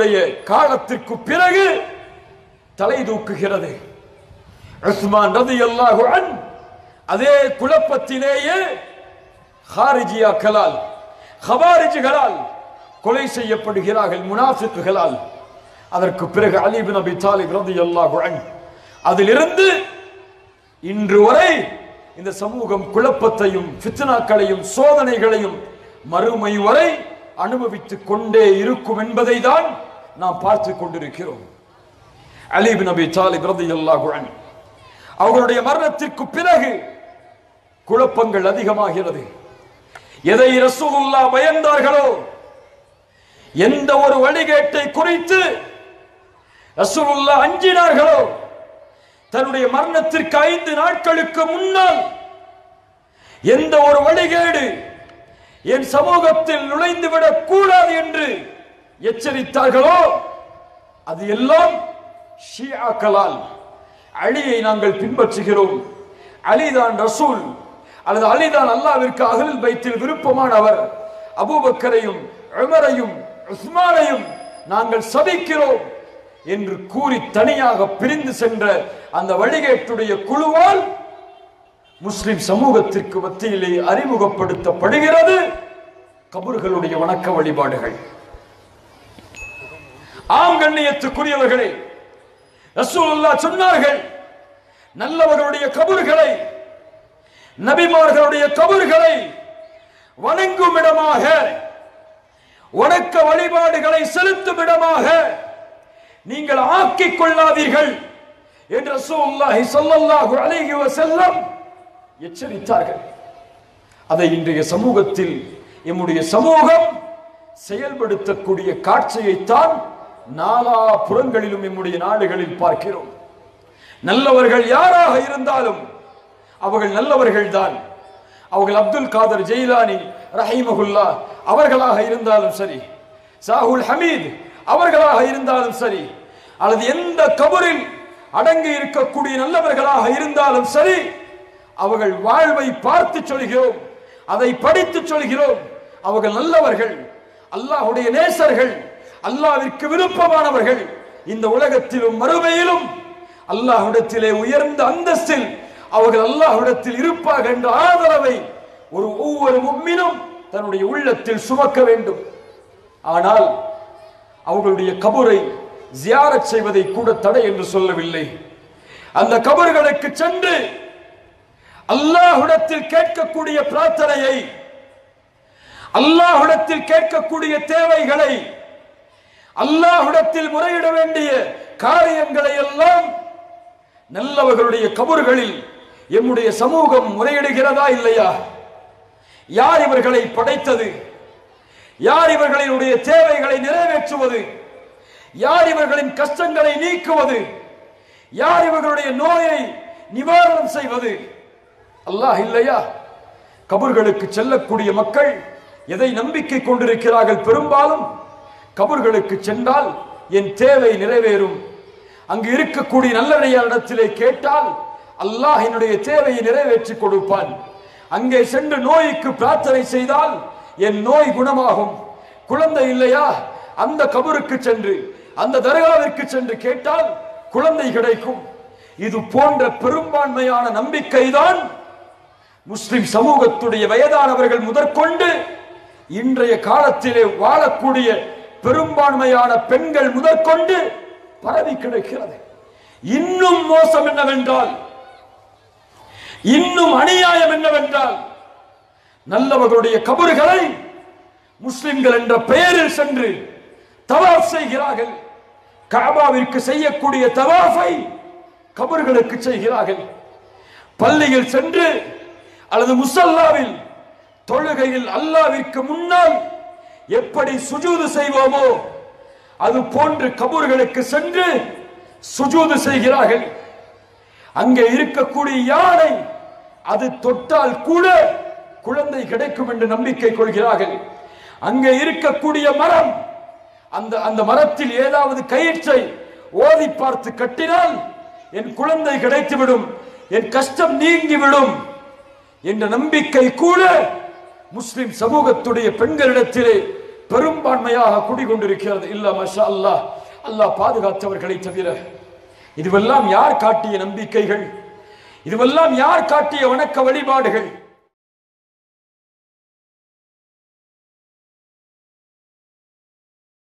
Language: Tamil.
அவர்களுடைய காலத்திற்கு பிறகு தலை தூக்குகிறது உஸ்மான் ரதியல்லாஹு அன் அதே குழப்பத்திலேயே ஹாரிஜியாக்களால் ஹவாரிஜிகளால் கொலை செய்யப்படுகிறார்கள் முனாஃபிக்குகளால் அதற்கு பிறகு அலி பின் அபி தாலிப் ரதியல்லாஹு அன் அதிலிருந்து இன்று வரை இந்த சமூகம் குழப்பத்தையும் ஃபித்னாக்களையும் சோதனைகளையும் மறுமை வரை அனுபவித்துக் கொண்டே இருக்கும் என்பதை தான் நாம் பார்த்து கொண்டிருக்கிறோம் அலி பின் அபி தாலிப் ரதியல்லாஹு அன்ஹு அவர்களுடைய மரணத்திற்கு பிறகு குழப்பங்கள் அதிகமாகிறது எதை ரசூலுல்லா பயந்தார்களோ எந்த ஒரு வழிகேட்டை குறித்து ரசூலுல்லா அஞ்சினார்களோ தன்னுடைய மரணத்திற்கு ஐந்து நாட்களுக்கு முன்னால் எந்த ஒரு வழிகேடு என் சமூகத்தில் நுழைந்து விடக் கூடாது என்று எச்சரித்தார்களோ அது எல்லாம் ஷியாக்களால் அலியை நாங்கள் பின்பற்றுகிறோம் அலிதான் ரசூல் அல்லது அலிதான் அல்லாவிற்கு அகலில் பைத்தில் விருப்பமானவர் அபூபக்கரையும் உமரையும் உஸ்மானையும் நாங்கள் சபிக்கிறோம் என்று கூறி தனியாக பிரிந்து சென்ற அந்த வழிகேட்டுடைய குழுவால் முஸ்லிம் சமூகத்திற்கு மத்தியிலே அறிமுகப்படுத்தப்படுகிறது கபர்களுடைய வணக்க வழிபாடுகள் ஆம் கண்ணியத்துக்குரியவர்களே ரசூலுல்லாஹ் சொன்னார்கள் நல்லவர்களுடைய கபறுகளை நபிமார்களுடைய கபறுகளை வணங்கும் இடமாக வணக்க வழிபாடுகளை செலுத்தும் இடமாக நீங்கள் ஆக்கிக் கொள்ளாதீர்கள் என்று ரசூலுல்லாஹி ஸல்லல்லாஹு அலைஹி வஸல்லம் எச்சரித்தார்கள் அதை இன்றைய சமூகத்தில் எம்முடைய சமூகம் செயல்படுத்தக்கூடிய காட்சியைத்தான் நாலா புறங்களிலும் எம்முடைய நாடுகளில் பார்க்கிறோம் நல்லவர்கள் யாராக இருந்தாலும் அவர்கள் நல்லவர்கள் தான் அவர்கள் அப்துல் காதர் ஜெயிலானி ரஹீமகுல்லா அவர்களாக இருந்தாலும் சரி சாகுல் ஹமீத் அவர்களாக இருந்தாலும் சரி அல்லது எந்த கபரில் அடங்கி இருக்கக்கூடிய நல்லவர்களாக இருந்தாலும் சரி அவர்கள் வாழ்வை பார்த்து சொல்கிறோம் அதை படித்து சொல்கிறோம் அவர்கள் நல்லவர்கள் அல்லாஹ்வுடைய நேசர்கள் அல்லாஹ்விற்கு விருப்பமானவர்கள் இந்த உலகத்திலும் மறுமையிலும் அல்லாஹ்விடத்திலே உயர்ந்த அந்தஸ்தில் அவர்கள் அல்லாஹ்விடத்தில் இருப்பார்கள் என்ற ஆதரவை ஒரு ஒவ்வொரு மும்மினும் தன்னுடைய உள்ளத்தில் சுமக்க வேண்டும் ஆனால் அவர்களுடைய கபரை ஜியாரத் செய்வதை கூட தடை என்று சொல்லவில்லை அந்த கபர்களுக்கு சென்று அல்லாஹ்விடத்தில் கேட்கக்கூடிய பிரார்த்தனையை அல்லாஹ்விடத்தில் கேட்கக்கூடிய தேவைகளை அல்லாஹ்விடத்தில் முறையிட வேண்டிய காரியங்களை எல்லாம் நல்லவர்களுடைய கபறுகளில் எம்முடைய சமூகம் முறையிடுகிறதா இல்லையா யார் இவர்களை படைத்தது யார் இவர்களினுடைய தேவைகளை நிறைவேற்றுவது யார் இவர்களின் கஷ்டங்களை நீக்குவது யார் இவர்களுடைய நோயை நிவாரணம் செய்வது அல்லாஹ் இல்லையா கபர்களுக்கு செல்லக்கூடிய மக்கள் எதை நம்பிக்கை கொண்டிருக்கிறார்கள் பெரும்பாலும் கபர்களுக்கு சென்றால் என் தேவை நிறைவேறும் அங்கு இருக்கக்கூடிய நல்லடையாரிடத்திலே கேட்டால் அல்லாஹ் என்னுடைய தேவையை நிறைவேற்றி கொடுப்பான் அங்கே சென்று நோய்க்கு பிரார்த்தனை செய்தால் என் நோய் குணமாகும் குழந்தை இல்லையா அந்த கபருக்கு சென்று அந்த தர்காவிற்கு சென்று கேட்டால் குழந்தை கிடைக்கும் இது போன்ற பெரும்பான்மையான நம்பிக்கைதான் முஸ்லிம் சமூகத்துடைய வயதானவர்கள் முதற்கொண்டு இன்றைய காலத்திலே வாழக்கூடிய பெரும்பான்மையான பெண்கள் முதற்கொண்டு பரவி கிடக்கிறது இன்னும் மோசம் என்னவென்றால் இன்னும் அநியாயம் என்னவென்றால் நல்லவர்களுடைய கபறுகளை முஸ்லிம்கள் என்ற பெயரில் சென்று தவாஃப் செய்கிறார்கள் காபாவிற்கு செய்யக்கூடிய தவாஃபை கபர்களுக்கு செய்கிறார்கள் பள்ளியில் சென்று அல்லது முசல்லாவில் தொழுகையில் அல்லாவிற்கு முன்னால் எப்படி சுஜூது செய்வோமோ அது போன்று கபூர்களுக்கு சென்று சுஜூது செய்கிறார்கள் அங்கே இருக்கக்கூடிய யானை அது தொட்டால் கூட குழந்தை கிடைக்கும் என்று நம்பிக்கை கொள்கிறார்கள் அங்கே இருக்கக்கூடிய மரம் அந்த அந்த மரத்தில் ஏதாவது கயிற்றை ஓதி பார்த்து கட்டினால் என் குழந்தை கிடைத்துவிடும் என் கஷ்டம் நீங்கிவிடும் என்ற நம்பிக்கை கூட முஸ்லிம் சமூகத்துடைய பெண்களிடத்திலே பெரும்பான்மையாக குடிகொண்டிருக்கிறது இல்ல மஷா அல்லாஹ் அல்லாஹ் பாதுகாத்தவர்களை தவிர இதுவெல்லாம் யார் காட்டிய நம்பிக்கைகள் இதுவெல்லாம் யார் காட்டிய வணக்க வழிபாடுகள்